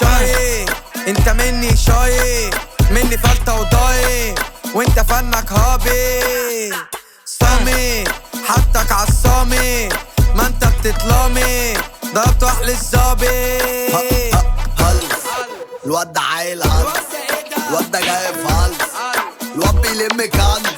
شاي انت مني شاي مني فلتة وضاي وانت فنك هابي صامي حطك عالصامي ما انت بتطلامي ضربت واحلى الظابي هلس الواد ده عايل هلس الواد ده جاي في هلس الواد بيلم كنز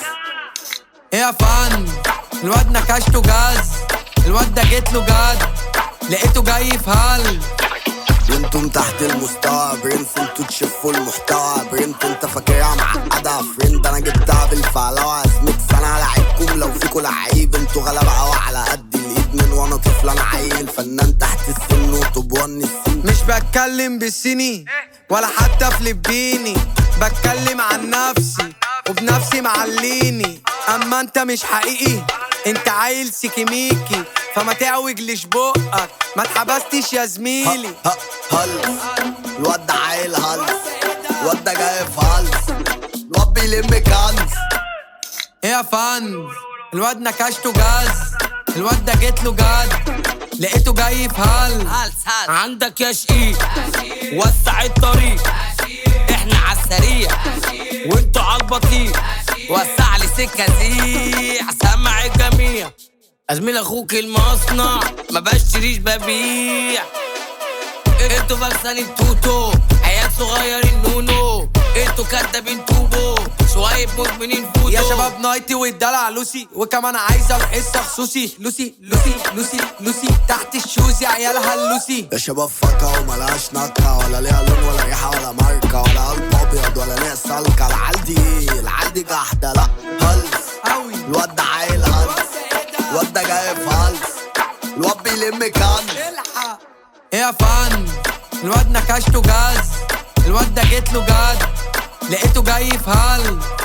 يا فن الواد نكشته جاز الواد ده جيت له جد لقيته جاي في هل انتم تحت المستوى برنس انتوا تشفوا المحتوى برنت انت فاكرها معقدة فريند انا جبتها بالفعلوة اسمك سنة لعيبكم لو فيكوا لعيب انتوا غلبة قوي على قد الايد من وانا طفل انا عيل فنان تحت السن وطب ون السن مش بتكلم بالصيني ولا حتى فلبيني بتكلم عن نفسي وبنفسي معليني اما انت مش حقيقي انت عيل سيكيميكي فما تعوجلش بقك ما اتحبستش يا زميلي ه- هلس الواد ده عايل هلس الواد ده جاي في هلس الواد بيلم كنز يا فن الواد نكشته جاز الواد ده جيت له جد لقيته جاي في هل عندك يا شقيق وسع الطريق احنا عالسريع وانتوا عالبطيء وسع لي سكه زيع سمع الجميع ازميل اخوك المصنع ما بشتريش ببيع انتوا فاكسان التوتو عيال صغيرين نونو انتوا كدابين توبو شوية مدمنين فوتو يا شباب نايتي والدلع لوسي وكمان عايزه الحصه خصوصي لوسي لوسي لوسي لوسي تحت الشوز يا عيالها اللوسي يا شباب فكة وملهاش نكة ولا ليها لون ولا ريحة ولا ماركة ولا قلب أبيض ولا ليها سلكة العيال دي إيه؟ العيال دي جحدة لأ هلس قوي الواد ده عايل هلس الواد ده جاي في هلس الواد بيلم كنز الحق يا فن الواد نكشته جاز الواد ده جيت له جد لقيته جاي في هل